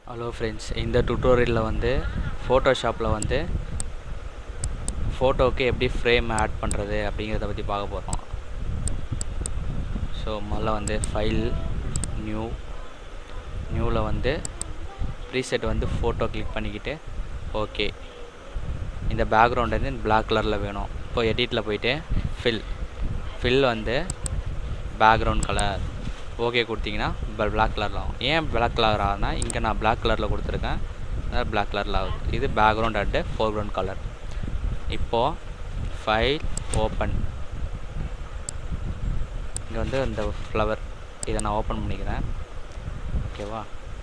hello friends இந்த டுட்டோரியலில் வந்து ஃபோட்டோஷாப்பில் வந்து ஃபோட்டோவுக்கு எப்படி ஃப்ரேம் ஆட் பண்ணுறது அப்படிங்கிறத பற்றி பார்க்க போகிறோம் ஸோ முதல்ல வந்து ஃபைல் நியூ நியூவில் வந்து ப்ரீசெட் வந்து ஃபோட்டோ கிளிக் பண்ணிக்கிட்டு ஓகே இந்த பேக்ரவுண்ட் வந்து பிளாக் கலரில் வேணும் இப்போ எடிட்டில் போயிட்டு ஃபில் ஃபில் வந்து பேக்ரவுண்ட் கலர் ஓகே கொடுத்தீங்கன்னா இப்போ பிளாக் கலரில் ஆகும் ஏன் பிளாக் கலர் ஆகுதுன்னா இங்கே நான் பிளாக் கலரில் கொடுத்துருக்கேன் அதாவது பிளாக் கலரில் ஆகுது இது பேக்ரவுண்ட் அண்டு ஃபோர்க்ரவுண்ட் கலர் இப்போது ஃபைல் ஓப்பன் இங்கே வந்து இந்த ஃப்ளவர் இதை நான் ஓப்பன் பண்ணிக்கிறேன் ஓகேவா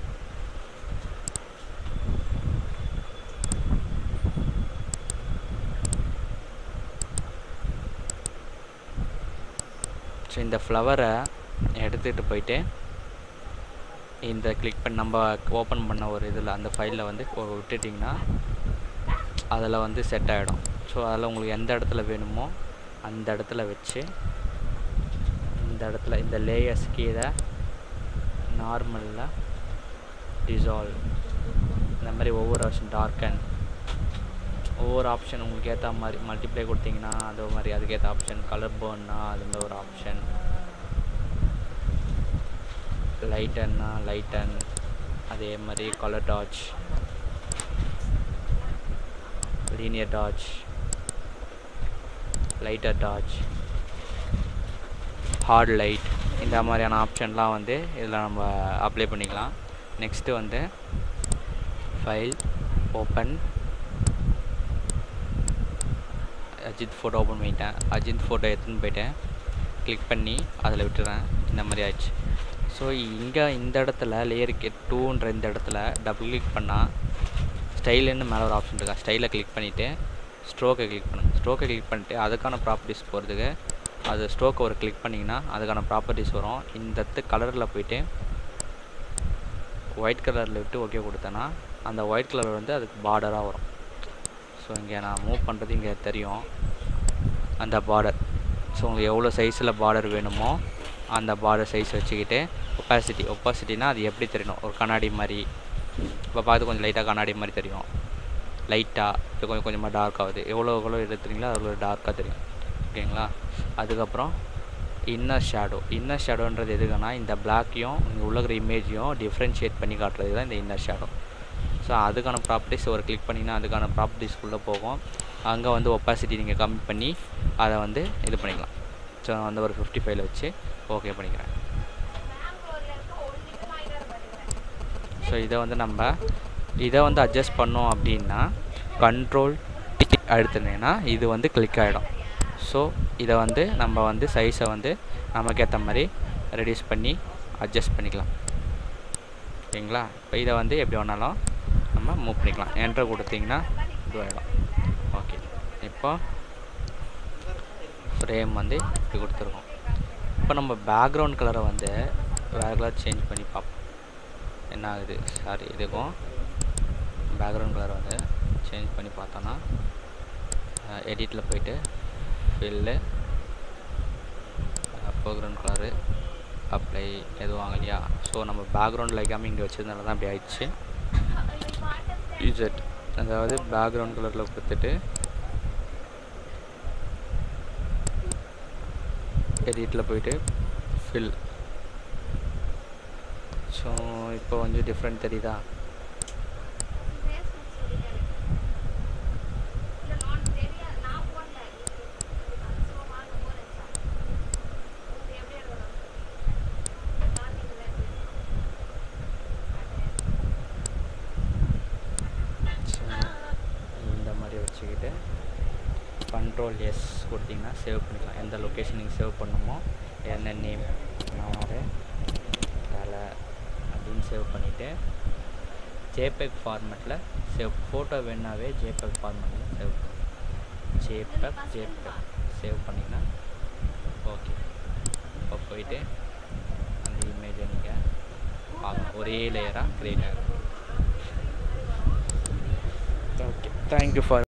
ஸோ இந்த ஃப்ளவரை எடுத்துகிட்டு போயிட்டு இந்த கிளிக் பண்ணி நம்ம ஓப்பன் பண்ண ஒரு இதில் அந்த ஃபைலில் வந்து விட்டுட்டிங்கன்னா அதில் வந்து செட் ஆகிடும் ஸோ அதில் உங்களுக்கு எந்த இடத்துல வேணுமோ அந்த இடத்துல வச்சு இந்த இடத்துல இந்த லேயர்ஸ் கீழே நார்மலில் டிசால்வ் இந்த மாதிரி ஒவ்வொரு ஆப்ஷன் டார்க்கன் ஒவ்வொரு ஆப்ஷன் உங்களுக்கு ஏற்ற மாதிரி மல்டிப்ளை கொடுத்தீங்கன்னா அது மாதிரி அதுக்கேற்ற ஆப்ஷன் கலர் பேர்ன்னா அது மாதிரி ஒரு ஆப்ஷன் லைட்டன்னா லைட்டன் அதே மாதிரி colour dodge linear dodge lighter dodge hard light இந்த மாதிரியான ஆப்ஷன்லாம் வந்து இதில் நம்ம அப்ளை பண்ணிக்கலாம் நெக்ஸ்ட்டு வந்து file open Ajith photo open பண்ணிட்டேன் அஜித் ஃபோட்டோ எடுத்துன்னு போயிட்டேன் கிளிக் பண்ணி அதில் விட்டுறேன் இந்த மாதிரி ஆயிடுச்சு ஸோ இங்கே இந்த இடத்துல லேயருக்கு டூன்ற இந்த இடத்துல டபுள் கிளிக் பண்ணால் ஸ்டைலுன்னு மேலே ஒரு ஆப்ஷன் இருக்கா ஸ்டைலை கிளிக் பண்ணிவிட்டு ஸ்ட்ரோக்கை கிளிக் பண்ணுங்கள் ஸ்ட்ரோக்கை கிளிக் பண்ணிட்டு அதுக்கான ப்ராப்பர்ட்டிஸ் போகிறதுக்கு அது ஸ்ட்ரோக்கை ஒரு கிளிக் பண்ணிங்கன்னா அதுக்கான ப்ராப்பர்ட்டிஸ் வரும் இந்த கலரில் போயிட்டு ஒயிட் கலரில் விட்டு ஓகே கொடுத்தேன்னா அந்த ஒயிட் கலர் வந்து அதுக்கு பார்டராக வரும் ஸோ இங்கே நான் மூவ் பண்ணுறது இங்கே தெரியும் அந்த பார்டர் ஸோ உங்களுக்கு எவ்வளோ சைஸில் பார்டர் வேணுமோ அந்த பார்டர் சைஸ் வச்சுக்கிட்டு ஒப்பாசிட்டி ஒப்பாசிட்டினா அது எப்படி தெரியணும் ஒரு கண்ணாடி மாதிரி இப்போ பார்த்து கொஞ்சம் லைட்டாக கண்ணாடி மாதிரி தெரியும் லைட்டாக இப்போ கொஞ்சம் கொஞ்சமாக டார்க் ஆகுது எவ்வளோ எவ்வளோ எடுத்துறீங்களோ அவ்வளோ டார்க்காக தெரியும் ஓகேங்களா அதுக்கப்புறம் இன்னர் ஷேடோ இன்னர் ஷேடோன்றது எதுக்குன்னா இந்த பிளாக்கையும் இங்கே உள்ள இமேஜையும் டிஃப்ரென்ஷியேட் பண்ணி காட்டுறது தான் இந்த இன்னர் ஷேடோ ஸோ அதுக்கான ப்ராப்பர்ட்டிஸ் ஒரு கிளிக் பண்ணிங்கன்னா அதுக்கான ப்ராப்பர்ட்டிஸ்க்குள்ளே போகும் அங்கே வந்து ஒப்பாசிட்டி நீங்கள் கம்மி பண்ணி அதை வந்து இது பண்ணிக்கலாம் ஸோ நான் வந்து ஒரு ஃபிஃப்டி ஃபைவ்ல வச்சு ஓகே பண்ணிக்கிறேன் ஸோ இதை வந்து நம்ம இதை வந்து அட்ஜஸ்ட் பண்ணோம் அப்படின்னா கண்ட்ரோல் அழுத்துனீங்கன்னா இது வந்து கிளிக் ஆகிடும் ஸோ இதை வந்து நம்ம வந்து சைஸை வந்து நமக்கு ஏற்ற மாதிரி ரெடியூஸ் பண்ணி அட்ஜஸ்ட் பண்ணிக்கலாம் ஓகேங்களா இப்போ இதை வந்து எப்படி வேணாலும் நம்ம மூவ் பண்ணிக்கலாம் என்ட்ரு கொடுத்தீங்கன்னா இதுவாகிடும் ஓகே இப்போ ஃப்ரேம் வந்து இப்படி கொடுத்துருக்கோம் இப்போ நம்ம பேக்ரவுண்ட் கலரை வந்து வேறு கலர் சேஞ்ச் பண்ணி பார்ப்போம் என்ன ஆகுது சாரி இதுக்கும் பேக்ரவுண்ட் கலர் வந்து சேஞ்ச் பண்ணி பார்த்தோன்னா எடிட்டில் போயிட்டு ஃபில்லு ஃபோக்ரவுண்ட் கலரு அப்ளை எதுவும் வாங்கலையா ஸோ நம்ம பேக்ரவுண்டில் வைக்காமல் இங்கே வச்சதுனால தான் அப்படி ஆயிடுச்சு இசட் அதாவது பேக்ரவுண்ட் கலரில் கொடுத்துட்டு எடிட்டில் போயிட்டு ஃபில் ஸோ இப்போ கொஞ்சம் டிஃப்ரெண்ட் தெரியுதா இந்த மாதிரி வச்சுக்கிட்டு கண்ட்ரோல் எஸ் கொடுத்தீங்கன்னா சேவ் பண்ணிக்கலாம் எந்த லொக்கேஷன் நீங்கள் சேவ் பண்ணுமோ என்ன நேம் நாரு வேலை அப்படின்னு சேவ் பண்ணிவிட்டு ஜேபெக் ஃபார்மேட்டில் சேவ் ஃபோட்டோ வேணாவே ஜேபெக் ஃபார்மேட்டில் சேவ் ஜேபெக் ஜேபெக் சேவ் பண்ணிங்கன்னா ஓகே இப்போ போயிட்டு அந்த இமேஜை நீங்கள் பார்க்கணும் ஒரே லேயராக க்ரியேட் ஆகும் ஓகே தேங்க்யூ ஃபார்